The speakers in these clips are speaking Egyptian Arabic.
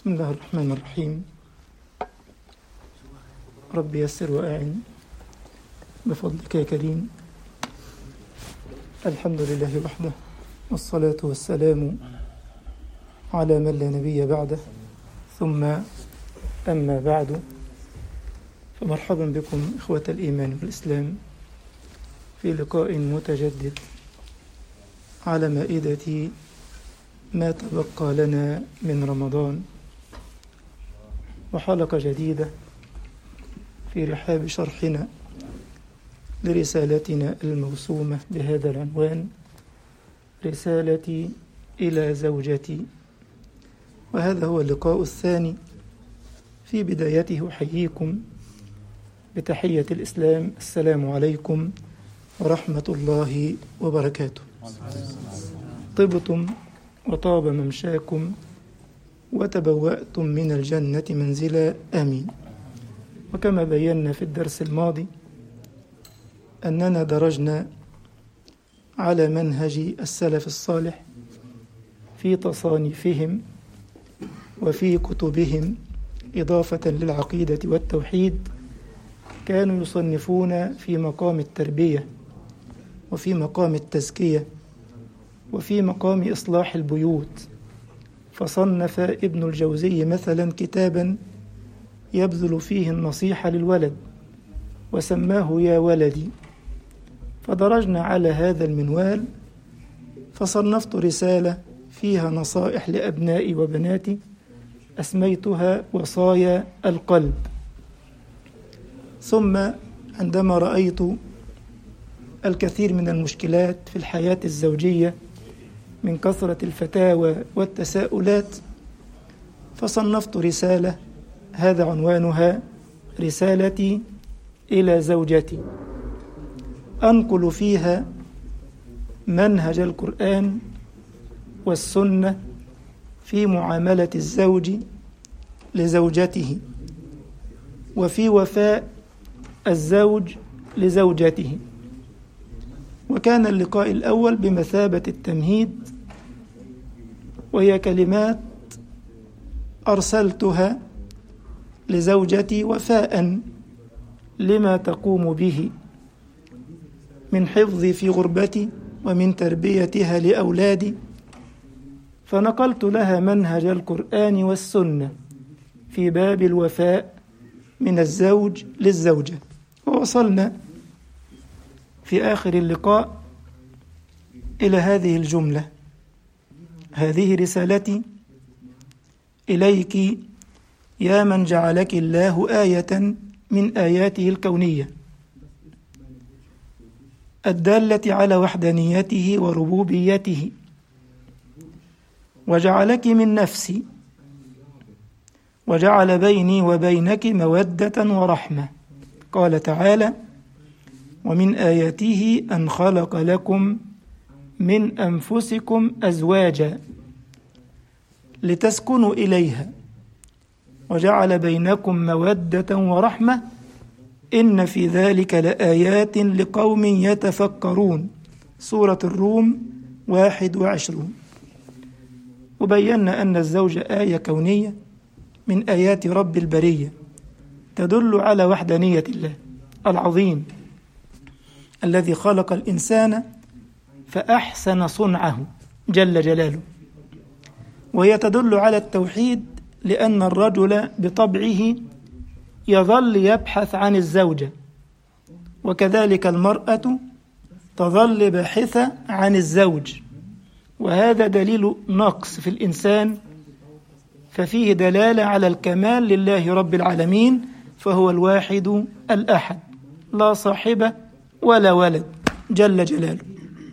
بسم الله الرحمن الرحيم رب يسر وأعن بفضلك يا كريم الحمد لله وحده والصلاة والسلام على من لا نبي بعده ثم أما بعد فمرحبا بكم إخوة الإيمان والإسلام في لقاء متجدد على مائدة ما تبقى لنا من رمضان وحلقة جديدة في رحاب شرحنا لرسالتنا الموسومة بهذا العنوان رسالتي إلى زوجتي وهذا هو اللقاء الثاني في بدايته أحييكم بتحية الإسلام السلام عليكم ورحمة الله وبركاته طبتم وطاب ممشاكم وتبوأتم من الجنة منزلا آمين وكما بينا في الدرس الماضي أننا درجنا على منهج السلف الصالح في تصانيفهم وفي كتبهم إضافة للعقيدة والتوحيد كانوا يصنفون في مقام التربية وفي مقام التزكية وفي مقام إصلاح البيوت فصنف ابن الجوزي مثلا كتابا يبذل فيه النصيحة للولد وسماه يا ولدي فدرجنا على هذا المنوال فصنفت رسالة فيها نصائح لأبنائي وبناتي أسميتها وصايا القلب ثم عندما رأيت الكثير من المشكلات في الحياة الزوجية من كثرة الفتاوى والتساؤلات فصنفت رسالة هذا عنوانها رسالتي إلى زوجتي أنقل فيها منهج القرآن والسنة في معاملة الزوج لزوجته وفي وفاء الزوج لزوجته وكان اللقاء الأول بمثابة التمهيد وهي كلمات أرسلتها لزوجتي وفاء لما تقوم به من حفظي في غربتي ومن تربيتها لأولادي فنقلت لها منهج القرآن والسنة في باب الوفاء من الزوج للزوجة ووصلنا في آخر اللقاء إلى هذه الجملة هذه رسالتي إليك يا من جعلك الله آية من آياته الكونية الدالة على وحدانيته وربوبيته وجعلك من نفسي وجعل بيني وبينك مودة ورحمة قال تعالى ومن آياته أن خلق لكم من أنفسكم أزواجا لتسكنوا إليها وجعل بينكم مودة ورحمة إن في ذلك لآيات لقوم يتفكرون سورة الروم واحد وعشرون وبينا أن الزوج آية كونية من آيات رب البرية تدل على وحدانية الله العظيم الذي خلق الإنسان فأحسن صنعه جل جلاله وهي تدل على التوحيد لأن الرجل بطبعه يظل يبحث عن الزوجة وكذلك المرأة تظل باحثة عن الزوج وهذا دليل نقص في الإنسان ففيه دلالة على الكمال لله رب العالمين فهو الواحد الأحد لا صاحب ولا ولد جل جلاله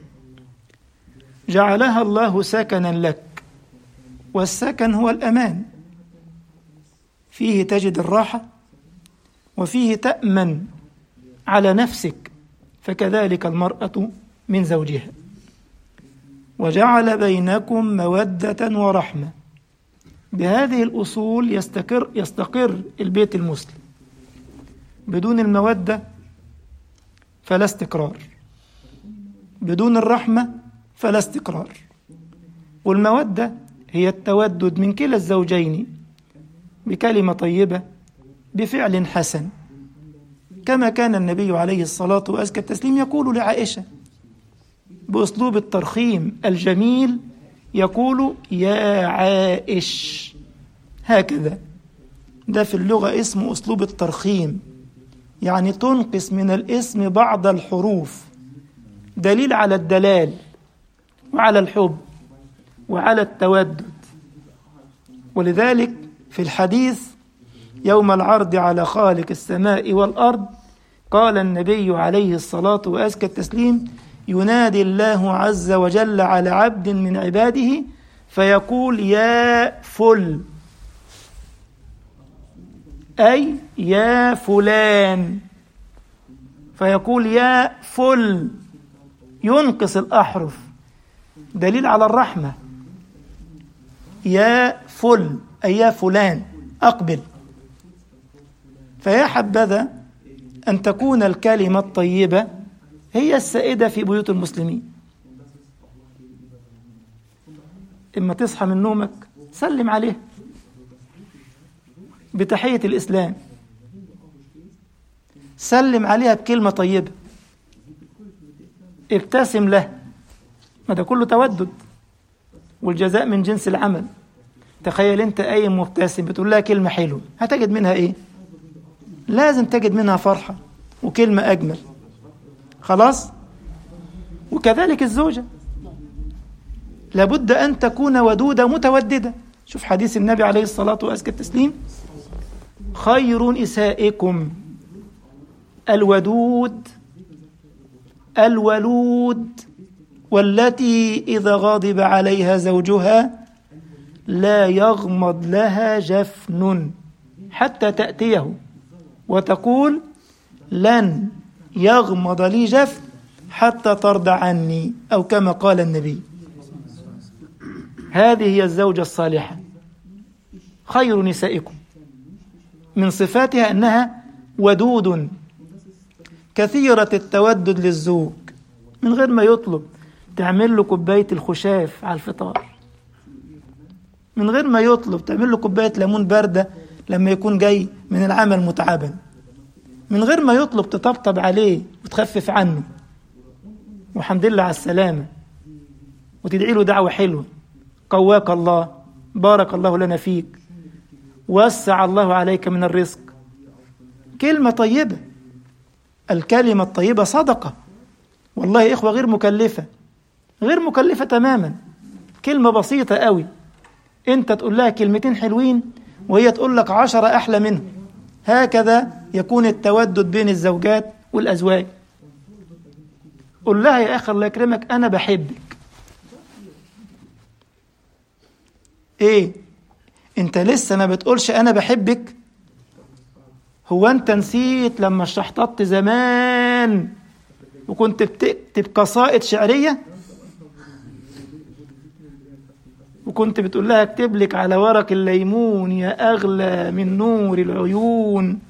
جعلها الله سكنا لك والسكن هو الأمان فيه تجد الراحة وفيه تأمن على نفسك فكذلك المرأة من زوجها وجعل بينكم مودة ورحمة بهذه الأصول يستقر يستقر البيت المسلم بدون المودة فلا استقرار بدون الرحمة فلا استقرار والمودة هي التودد من كلا الزوجين بكلمة طيبة بفعل حسن كما كان النبي عليه الصلاة وأزكى التسليم يقول لعائشة بأسلوب الترخيم الجميل يقول يا عائش هكذا ده في اللغة اسمه أسلوب الترخيم يعني تنقص من الاسم بعض الحروف دليل على الدلال وعلى الحب وعلى التودد ولذلك في الحديث يوم العرض على خالق السماء والأرض قال النبي عليه الصلاة وأزكى التسليم ينادي الله عز وجل على عبد من عباده فيقول يا فل أي يا فلان فيقول يا فل ينقص الأحرف دليل على الرحمة يا فل أي يا فلان أقبل فيا حبذا أن تكون الكلمة الطيبة هي السائدة في بيوت المسلمين إما تصحى من نومك سلم عليه بتحية الإسلام سلم عليها بكلمة طيبة ابتسم له ما ده كله تودد والجزاء من جنس العمل تخيل انت قايم مبتسم بتقول لها كلمة حلوة هتجد منها ايه لازم تجد منها فرحة وكلمة أجمل خلاص وكذلك الزوجة لابد أن تكون ودودة متوددة شوف حديث النبي عليه الصلاة وأزكى التسليم خير نسائكم الودود الولود والتي إذا غضب عليها زوجها لا يغمض لها جفن حتى تأتيه وتقول لن يغمض لي جفن حتى ترضى عني أو كما قال النبي هذه هي الزوجة الصالحة خير نسائكم من صفاتها أنها ودود كثيرة التودد للزوج من غير ما يطلب تعمل له كوباية الخشاف على الفطار من غير ما يطلب تعمل له كوباية ليمون باردة لما يكون جاي من العمل متعبا من غير ما يطلب تطبطب عليه وتخفف عنه والحمد لله على السلامة وتدعي له دعوة حلوة قواك الله بارك الله لنا فيك وسع الله عليك من الرزق كلمة طيبة الكلمة الطيبة صدقة والله يا إخوة غير مكلفة غير مكلفة تماما كلمة بسيطة قوي أنت تقول لها كلمتين حلوين وهي تقول لك عشرة أحلى منهم هكذا يكون التودد بين الزوجات والأزواج قل لها يا أخي الله يكرمك أنا بحبك إيه أنت لسه ما بتقولش أنا بحبك هو أنت نسيت لما شحططت زمان وكنت بتكتب قصائد شعرية وكنت بتقول لها اكتب لك على ورق الليمون يا أغلى من نور العيون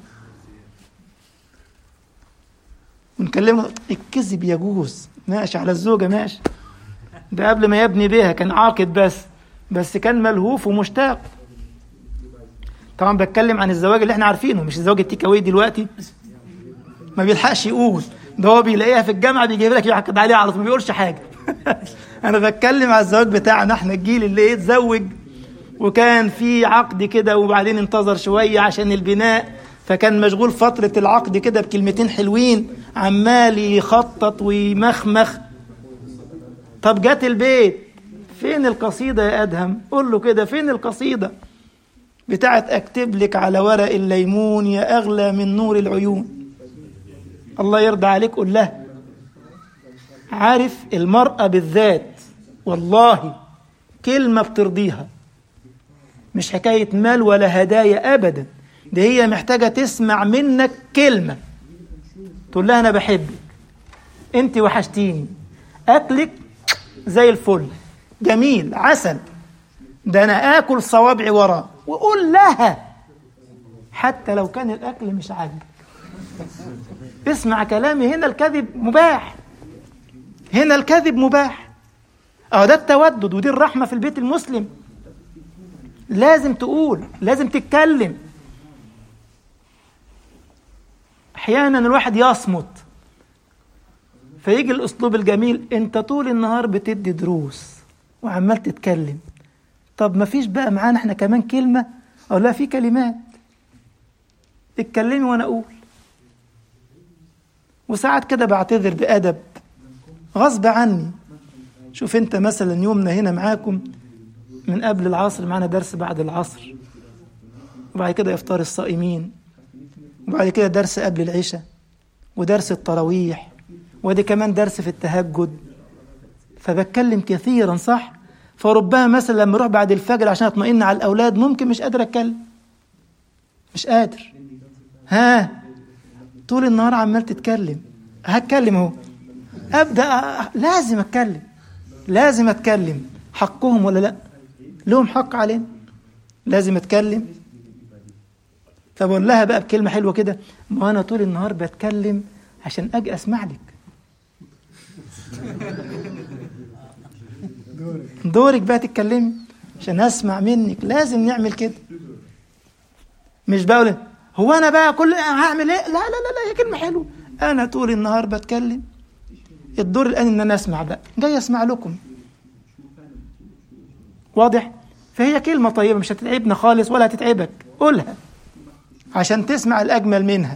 ونكلمه الكذب يجوز ماشي على الزوجة ماشي ده قبل ما يبني بيها كان عاقد بس بس كان ملهوف ومشتاق طبعا بتكلم عن الزواج اللي احنا عارفينه مش الزواج التيك اواي دلوقتي ما بيلحقش يقول ده هو بيلاقيها في الجامعه بيجيب لك يعقد عليها على طول ما بيقولش حاجه انا بتكلم على الزواج بتاعنا احنا الجيل اللي ايه اتزوج وكان في عقد كده وبعدين انتظر شويه عشان البناء فكان مشغول فترة العقد كده بكلمتين حلوين عمال يخطط ويمخمخ طب جات البيت فين القصيدة يا أدهم قول له كده فين القصيدة بتاعت أكتب لك على ورق الليمون يا أغلى من نور العيون الله يرضى عليك قول لها عارف المرأة بالذات والله كلمة بترضيها مش حكاية مال ولا هدايا أبدا دي هي محتاجة تسمع منك كلمة تقول لها أنا بحبك أنت وحشتيني أكلك زي الفل جميل عسل ده أنا آكل صوابعي وراه وقول لها حتى لو كان الأكل مش عاجبك اسمع كلامي هنا الكذب مباح هنا الكذب مباح اه ده التودد ودي الرحمة في البيت المسلم لازم تقول لازم تتكلم احيانا الواحد يصمت فيجي الاسلوب الجميل انت طول النهار بتدي دروس وعمال تتكلم طب ما فيش بقى معانا احنا كمان كلمه او لا في كلمات اتكلمي وانا اقول وساعات كده بعتذر بادب غصب عني شوف انت مثلا يومنا هنا معاكم من قبل العصر معانا درس بعد العصر وبعد كده افطار الصائمين وبعد كده درس قبل العشاء ودرس التراويح ودي كمان درس في التهجد فبتكلم كثيرا صح فربما مثلا لما اروح بعد الفجر عشان اطمئن على الاولاد ممكن مش قادر اتكلم مش قادر ها طول النهار عمال تتكلم هتكلم اهو ابدا لازم اتكلم لازم اتكلم حقهم ولا لا لهم حق علينا لازم اتكلم فبقول لها بقى بكلمه حلوه كده ما انا طول النهار بتكلم عشان اجي اسمع لك دورك بقى تتكلمي عشان اسمع منك لازم نعمل كده مش بقول هو انا بقى كل هعمل ايه لا لا لا لا هي كلمه حلوه انا طول النهار بتكلم الدور الان ان انا اسمع بقى جاي اسمع لكم واضح فهي كلمه طيبه مش هتتعبنا خالص ولا هتتعبك قولها عشان تسمع الاجمل منها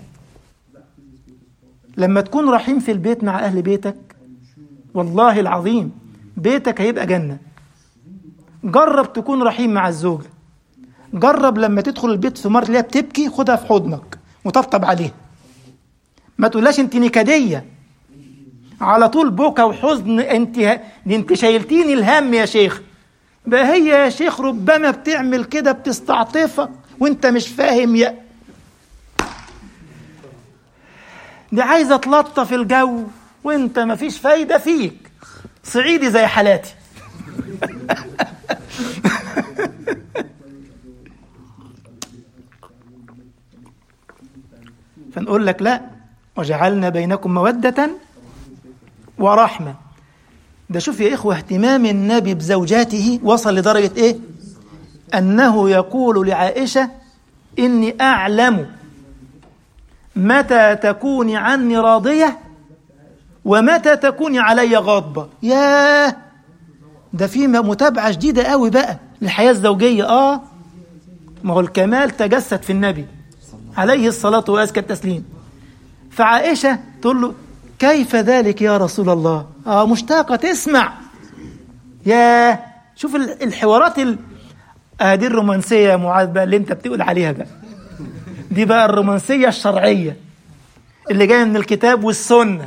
لما تكون رحيم في البيت مع اهل بيتك والله العظيم بيتك هيبقى جنه جرب تكون رحيم مع الزوجه جرب لما تدخل البيت في مرة تلاقيها بتبكي خدها في حضنك وطبطب عليها ما تقولهاش انت نكديه على طول بكى وحزن انت دي انت شايلتيني الهم يا شيخ بقى هي يا شيخ ربما بتعمل كده بتستعطفك وانت مش فاهم يا دي عايزه تلطف الجو وانت مفيش فايده فيك صعيدي زي حالاتي فنقول لك لا وجعلنا بينكم مودة ورحمة ده شوف يا إخوة اهتمام النبي بزوجاته وصل لدرجة إيه أنه يقول لعائشة إني أعلم متى تكوني عني راضية ومتى تكوني علي غاضبة ياه ده في متابعة جديدة قوي بقى للحياة الزوجية آه ما هو الكمال تجسد في النبي عليه الصلاة وأزكى التسليم فعائشة تقول له كيف ذلك يا رسول الله آه مشتاقة تسمع يا شوف الحوارات ال... آه دي الرومانسية يا معاذ بقى اللي انت بتقول عليها بقى دي بقى الرومانسية الشرعية اللي جاية من الكتاب والسنة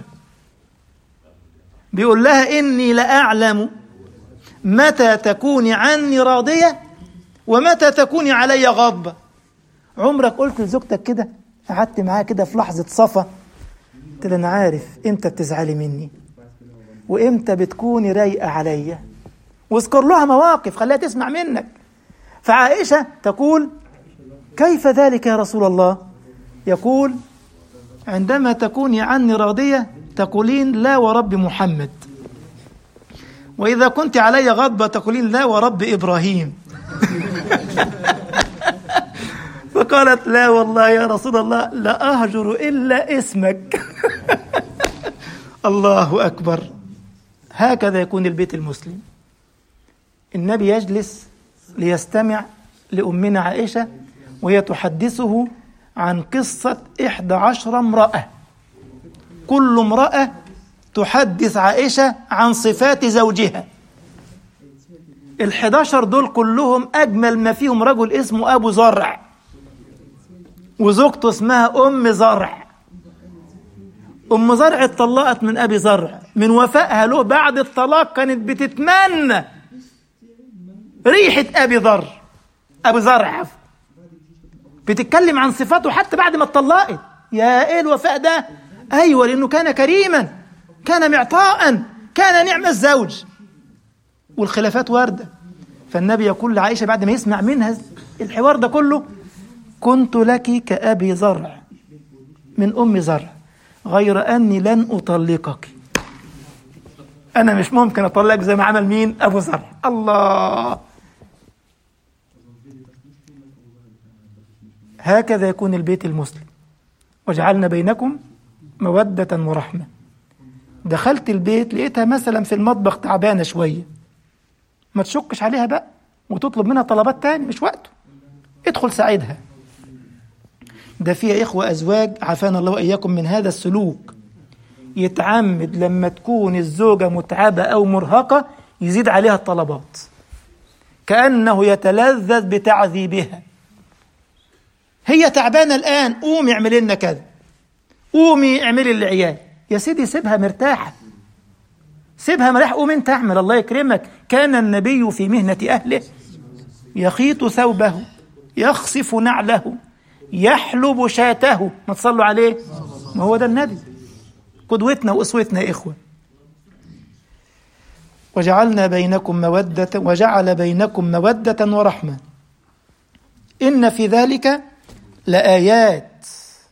بيقول لها إني لأعلم متى تكوني عني راضية ومتى تكوني علي غاضبة عمرك قلت لزوجتك كده قعدت معاها كده في لحظة صفا قلت أنا عارف إمتى بتزعلي مني وإمتى بتكوني رايقة عليا واذكر لها مواقف خليها تسمع منك فعائشة تقول كيف ذلك يا رسول الله يقول عندما تكوني عني راضية تقولين لا ورب محمد وإذا كنت علي غضبة تقولين لا ورب إبراهيم فقالت لا والله يا رسول الله لا أهجر إلا اسمك الله أكبر هكذا يكون البيت المسلم النبي يجلس ليستمع لأمنا عائشة وهي تحدثه عن قصة إحدى عشر امرأة كل امرأة تحدث عائشة عن صفات زوجها الحداشر دول كلهم أجمل ما فيهم رجل اسمه أبو زرع وزوجته اسمها أم زرع أم زرع اتطلقت من أبي زرع من وفائها له بعد الطلاق كانت بتتمنى ريحة أبي ذر أبو زرع عفوا بتتكلم عن صفاته حتى بعد ما اتطلقت يا ايه الوفاء ده ايوه لانه كان كريما كان معطاء كان نعم الزوج والخلافات وارده فالنبي يقول لعائشه بعد ما يسمع منها الحوار ده كله كنت لك كابي زرع من ام زرع غير اني لن اطلقك انا مش ممكن اطلقك زي ما عمل مين ابو زرع الله هكذا يكون البيت المسلم وجعلنا بينكم مودة ورحمة دخلت البيت لقيتها مثلا في المطبخ تعبانة شوية ما تشكش عليها بقى وتطلب منها طلبات تاني مش وقته ادخل ساعدها ده فيها إخوة أزواج عافانا الله وإياكم من هذا السلوك يتعمد لما تكون الزوجة متعبة أو مرهقة يزيد عليها الطلبات كأنه يتلذذ بتعذيبها هي تعبانة الآن قومي اعملي لنا كذا قومي اعملي للعيال يا سيدي سيبها مرتاحة سيبها مريح قوم انت اعمل الله يكرمك كان النبي في مهنة أهله يخيط ثوبه يخصف نعله يحلب شاته ما تصلوا عليه ما هو ده النبي قدوتنا وأسوتنا يا إخوة وجعلنا بينكم مودة وجعل بينكم مودة ورحمة إن في ذلك لآيات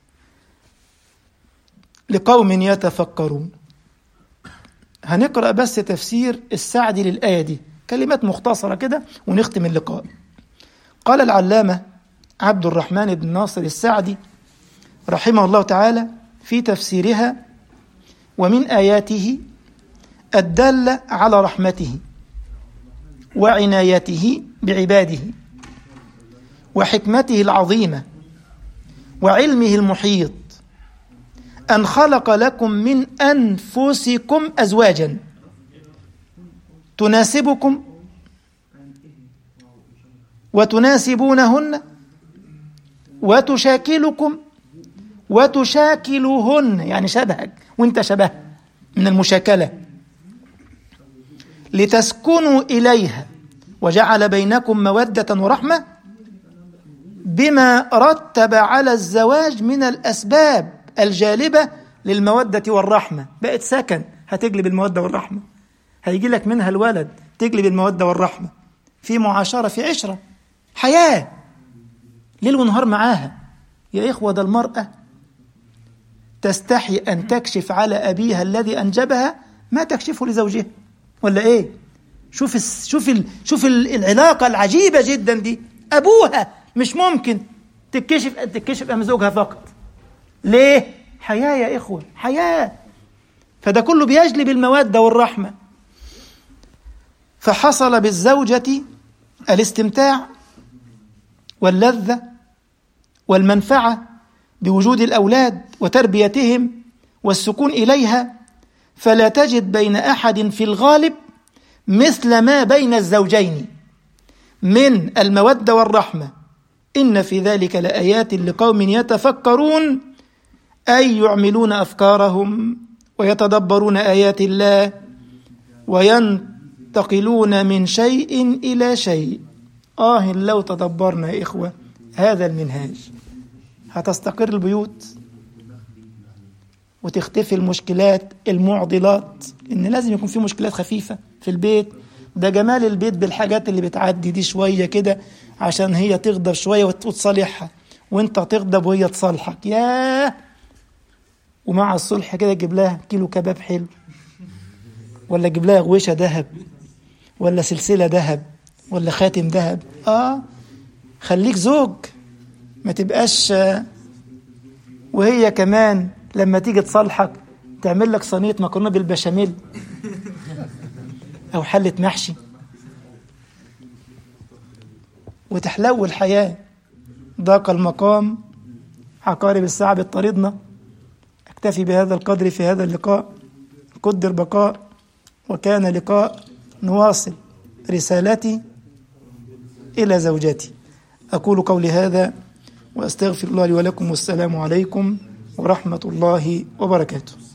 لقوم يتفكرون هنقرأ بس تفسير السعدي للآية دي كلمات مختصرة كده ونختم اللقاء قال العلامة عبد الرحمن بن ناصر السعدي رحمه الله تعالى في تفسيرها ومن آياته الدالة على رحمته وعنايته بعباده وحكمته العظيمة وعلمه المحيط أن خلق لكم من أنفسكم أزواجا تناسبكم وتناسبونهن وتشاكلكم وتشاكلهن يعني شبهك وانت شبه من المشاكلة لتسكنوا إليها وجعل بينكم مودة ورحمة بما رتب على الزواج من الأسباب الجالبة للمودة والرحمة بقت سكن هتجلب المودة والرحمة هيجي لك منها الولد تجلب المودة والرحمة في معاشرة في عشرة حياة ليل ونهار معاها يا إخوة ده المرأة تستحي أن تكشف على أبيها الذي أنجبها ما تكشفه لزوجها ولا إيه شوف ال شوف ال شوف ال العلاقة العجيبة جدا دي أبوها مش ممكن تكشف تكشف أمام زوجها فقط ليه حياة يا إخوة حياة فده كله بيجلب المودة والرحمة فحصل بالزوجة الاستمتاع واللذة والمنفعة بوجود الأولاد وتربيتهم والسكون إليها فلا تجد بين أحد في الغالب مثل ما بين الزوجين من المودة والرحمة إن في ذلك لآيات لقوم يتفكرون أي يعملون أفكارهم ويتدبرون آيات الله وينتقلون من شيء إلى شيء آه لو تدبرنا يا إخوة هذا المنهاج هتستقر البيوت وتختفي المشكلات المعضلات إن لازم يكون في مشكلات خفيفة في البيت ده جمال البيت بالحاجات اللي بتعدي دي شوية كده عشان هي تغضب شوية وتصالحها وانت تغضب وهي تصالحك ياه ومع الصلح كده تجيب لها كيلو كباب حلو ولا تجيب لها غويشة ذهب ولا سلسلة ذهب ولا خاتم ذهب اه خليك زوج ما تبقاش وهي كمان لما تيجي تصالحك تعمل لك صينية مكرونة بالبشاميل أو حلة محشي وتحلو الحياة ضاق المقام عقارب الساعة بتطاردنا أكتفي بهذا القدر في هذا اللقاء قدر بقاء وكان لقاء نواصل رسالتي إلى زوجتي أقول قولي هذا وأستغفر الله لي ولكم والسلام عليكم ورحمة الله وبركاته